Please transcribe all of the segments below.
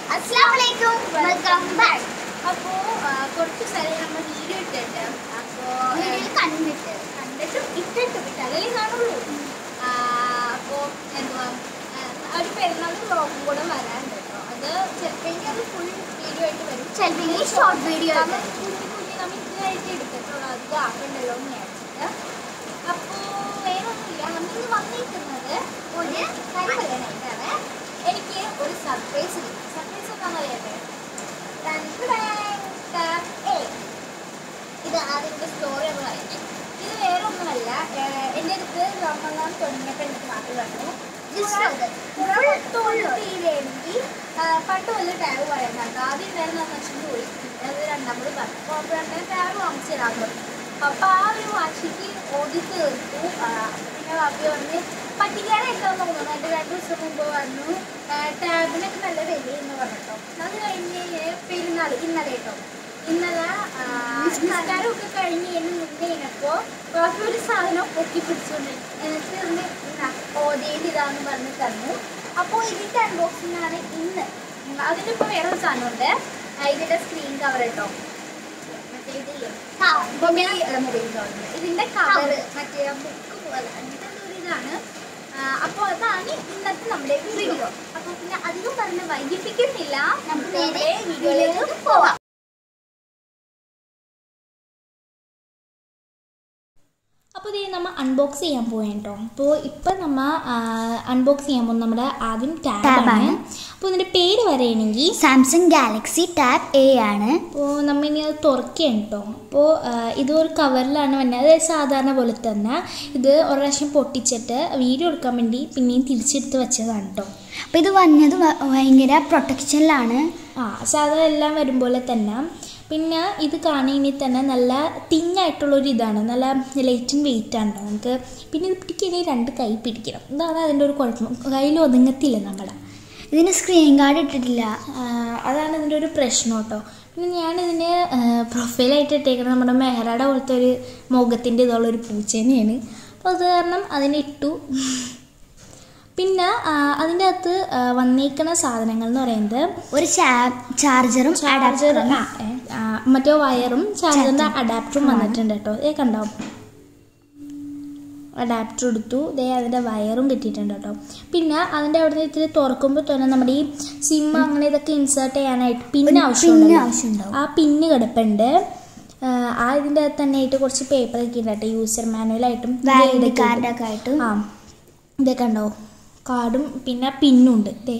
അസ്സലാമലൈക്കും welcome back അപ്പോ ആ, കുറച്ച് സ്ഥലം നമ്മൾ വീഡിയോ ഇട്ടിട്ട് അപ്പോ വീഡിയോയിൽ കണ്ടിട്ട് കണ്ടിട്ടും ഇട്ടിട്ട് വിട്ടാലേ കാണുള്ളൂ ആ, അപ്പോ എന്തുവാ ആ, ഒരു പെരുന്നാൾ ബ്ലോഗും കൂടെ വരാനുണ്ട് കേട്ടോ അത് ചിലപ്പോൾ അത് ഫുൾ വീഡിയോ ആയിട്ട് വരും ചിലപ്പോൾ ഷോർട്ട് വീഡിയോ നമ്മൾ കുഞ്ഞു കുഞ്ഞു നമ്മൾ ഇതായിട്ട് എടുത്തിട്ടുള്ളൂ അത് ആക്കണ്ടല്ലോ എന്ന് വിചാരിച്ചിട്ട് അപ്പോ വേറെ ഒന്നുമില്ല നമ്മൾ ഇന്ന് വന്നിരിക്കുന്നത് ഒരു കാര്യം പറയാനായിട്ടാണ് എനിക്ക് ഒരു സർപ്രൈസ് കിട്ടി സർപ്രൈസ് എന്താണെന്ന് അറിയട്ടെ ടൻ ടൻ ടൻ. ഏയ്. ഇത് അതിന്റെ സ്റ്റോറി എന്ന് പറയുന്നത് ഇത് വേറെ ഒന്നുമല്ല ഏഹ് എൻ്റെ അടുത്ത് റമദാൻ തുടങ്ങിയപ്പോൾ എനിക്ക് മാത്രം പറഞ്ഞു തൊഴിലെങ്കിൽ പണ്ട് വലിയ ടാബ് പറയുന്നുണ്ട് ആദ്യം ഉണ്ടായിരുന്ന നശിച്ചു പോയി പിന്നെ അത് രണ്ടാമത് പറഞ്ഞു അപ്പോൾ അപ്പോൾ രണ്ടാം ടാബ് വാങ്ങിച്ചു തരാൻ പറഞ്ഞു അപ്പോൾ ആ ഒരു വാശിക്ക് ഓതി തീർത്തു ആ, പിന്നെ വാപ്പി പറഞ്ഞ് പറ്റിക്കാനായിട്ടോ തോന്നുന്നു എൻ്റെ രണ്ട് ദിവസം മുമ്പ് പറഞ്ഞു ടാബിനൊക്കെ നല്ല വിലയെന്ന് പറഞ്ഞിട്ടോ അത് കഴിഞ്ഞ് പെരുന്നാൾ ഇന്നലെ കേട്ടോ ഇന്നലെ ആ, നിസ്കാരമൊക്കെ കഴിഞ്ഞ് എന്നെ മുന്നേ ഇനപ്പോ വാപ്പി ഒരു സാധനം പൊക്കി പിടിച്ചോണ്ട് എന്നിട്ട് ഒന്ന് ഇന്നാ ഓതേത് ഇതാന്ന് പറഞ്ഞ് തന്നു അപ്പോൾ ഇതിന്റെ അൺബോക്സിംഗ് ആണ് ഇന്ന് ഉം, അതിനിപ്പോ വേറെ ഒരു സാധനമുണ്ട് ആ, ഇതിന്റെ സ്ക്രീൻ കവർ കേട്ടോ മറ്റേ ഇതില്ലേ മൊബൈൽ മൊബൈൽ കവർ ഇതിന്റെ കവർ മറ്റേ ബുക്ക് പോലെ അങ്ങനത്തെ ഒരു ഇതാണ് അപ്പോൾ അതാണ് ഇന്നത്തെ നമ്മുടെ വീഡിയോ അപ്പോൾ പിന്നെ അധികം പറഞ്ഞ് വൈകിപ്പിക്കുന്നില്ല നമുക്ക് നമ്മുടെ നേരെ വീഡിയോയിലേക്ക് പോവാം അപ്പോൾ ഇത് നമ്മൾ അൺബോക്സ് ചെയ്യാൻ പോയി കേട്ടോ അപ്പോൾ ഇപ്പം നമ്മൾ അൺബോക്സ് ചെയ്യാൻ പോകുന്നത് നമ്മുടെ ആദ്യം Tab ടാബാണ് ആണ്. അപ്പോൾ ഇതിൻ്റെ പേര് പറയുകയാണെങ്കിൽ സാംസങ് ഗാലക്സി ടാബ് എ ആണ് അപ്പോൾ നമ്മൾ ഇനി അത് തുറക്കുകയാണ് കേട്ടോ അപ്പോൾ ഇത് ഒരു കവറിലാണ് വന്നത് അതായത് സാധാരണ പോലെ തന്നെ ഇത് ഒരു പ്രാവശ്യം പൊട്ടിച്ചിട്ട് വീഡിയോ എടുക്കാൻ വേണ്ടി പിന്നെയും തിരിച്ചെടുത്ത് വെച്ചതാണ് കേട്ടോ അപ്പോൾ ഇത് വന്നത് വ- ഭയങ്കര പ്രൊട്ടക്ഷനിലാണ് ആ സാധാരണ എല്ലാം വരും പോലെ തന്നെ പിന്നെ ഇത് കാണുകയാണെങ്കിൽ തന്നെ നല്ല തിന്നായിട്ടുള്ളൊരു ഇതാണ് നല്ല ലൈറ്റ് വെയിറ്റ് ആണ് ട്ടോ നമുക്ക് പിന്നെ ഇത് പിടിക്കുകയാണെങ്കിൽ രണ്ട് കൈ പിടിക്കണം ഇതാണ് അതിൻ്റെ ഒരു കുഴപ്പം കയ്യിൽ ഒതുങ്ങത്തില്ല നമ്മുടെ ഇതിന് സ്ക്രീൻ ഗാർഡ് ഇട്ടിട്ടില്ല ആ, അതാണ് ഇതിൻ്റെ ഒരു പ്രശ്നം കേട്ടോ പിന്നെ ഞാനിതിൻ്റെ പ്രൊഫൈലായിട്ട് ഇട്ടേക്കുന്നത് നമ്മുടെ മെഹറയുടെ പോലത്തെ ഒരു മുഖത്തിൻ്റെ ഇതുള്ള ഒരു പൂച്ചേനെയാണ് അപ്പോൾ അത് കാരണം അതിനിട്ടു പിന്നെ ആ, അതിൻ്റെ അകത്ത് ആ, വന്നേക്കുന്ന സാധനങ്ങൾ എന്ന് പറയുന്നത് ഒരു ചാർജറും ചാർജർ ആ ഏ, ആ, മറ്റേ വയറും ചാർജറിൻ്റെ അഡാപ്റ്ററും വന്നിട്ടുണ്ട് കേട്ടോ ഏ കണ്ടോ അഡാപ്റ്റർ എടുത്തു ദേ അതിൻ്റെ വയറും കിട്ടിയിട്ടുണ്ട് കേട്ടോ പിന്നെ അതിൻ്റെ അവിടെ നിന്ന് ഇത്തിരി തുറക്കുമ്പോൾ തന്നെ നമ്മുടെ ഈ സിം അങ്ങനെ ഇതൊക്കെ ഇൻസേർട്ട് ചെയ്യാനായിട്ട് പിന്നെ പിന്നെ ആവശ്യമുണ്ടല്ലോ ആവശ്യമുണ്ടാവും ആ പിന്ന് കിടപ്പുണ്ട് ആ, ആ ഇതിൻ്റെ അകത്ത് തന്നെ ആയിട്ട് കുറച്ച് പേപ്പർ ഒക്കെ ഉണ്ട് കേട്ടോ യൂസർ മാനുവലായിട്ടും വാറണ്ടി കാർഡൊക്കെ ആയിട്ട് ആ ഇതൊക്കെ ഉണ്ടോ കാർഡും പിന്നെ പിന്നുണ്ട് ദേ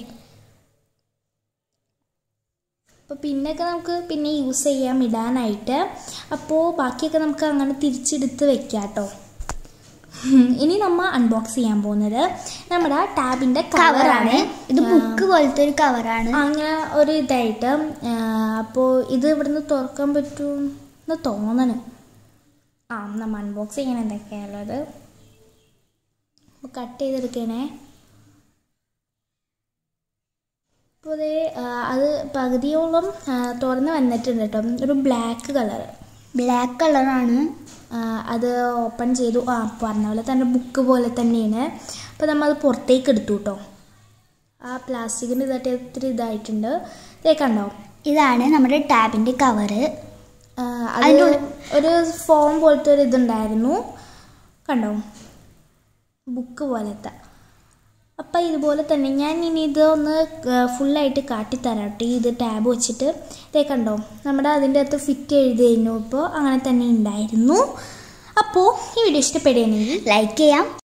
അപ്പോൾ പിന്നൊക്കെ നമുക്ക് പിന്നെ യൂസ് ചെയ്യാം ഇടാനായിട്ട് അപ്പോൾ ബാക്കിയൊക്കെ നമുക്ക് അങ്ങനെ തിരിച്ചെടുത്ത് വെക്കാം കേട്ടോ ഇനി നമ്മൾ അൺബോക്സ് ചെയ്യാൻ പോകുന്നത് നമ്മുടെ ടാബിൻ്റെ കവറാണ് കവറാണ് ഇത് ബുക്ക് പോലത്തെ ഒരു കവറാണ് അങ്ങനെ ഒരു ഇതായിട്ട് അപ്പോൾ ഇത് ഇവിടുന്ന് തുറക്കാൻ പറ്റുമെന്ന് തോന്നണ് ആ നമ്മൾ അൺബോക്സ് ചെയ്യണം എന്തൊക്കെയാണുള്ളത് അപ്പോൾ കട്ട് ചെയ്തെടുക്കണേ അപ്പോൾ അതേ അത് പകുതിയോളം ആ, തുറന്ന് വന്നിട്ടുണ്ട് കേട്ടോ ഒരു ബ്ലാക്ക് കളർ ബ്ലാക്ക് കളറാണ് അത് ഓപ്പൺ ചെയ്തു ആ പറഞ്ഞ പോലെ തന്നെ ബുക്ക് പോലെ തന്നെയാണ് അപ്പോൾ നമ്മൾ അത് പുറത്തേക്ക് എടുത്തു കേട്ടോ ആ പ്ലാസ്റ്റിക്കിൻ്റെ ഇതായിട്ട് ഒത്തിരി ഇതായിട്ടുണ്ട് ഇതേ കണ്ടോ ഇതാണ് നമ്മുടെ ടാബിന്റെ കവറ് ആ, അത് അതിൻ്റെ ഉള്ളിൽ- ഒരു ഫോം പോലത്തെ ഒരു ഇതുണ്ടായിരുന്നു കണ്ടോ ബുക്ക് പോലത്തെ അപ്പം ഇതുപോലെ തന്നെ ഞാൻ ഇനി ഇത് ഒന്ന് ഫുള്ളായിട്ട് കാട്ടിത്തരാം കേട്ടോ ഈ ഇത് ടാബ് വെച്ചിട്ട് ഇതേ കണ്ടോ നമ്മുടെ അതിൻ്റെ അകത്ത് ഫിറ്റ് എഴുതി കഴിഞ്ഞു ഇപ്പോൾ അങ്ങനെ തന്നെ ഉണ്ടായിരുന്നു അപ്പോൾ ഈ വീഡിയോ ഇഷ്ടപ്പെടുകയാണെങ്കിൽ ലൈക്ക് ചെയ്യാം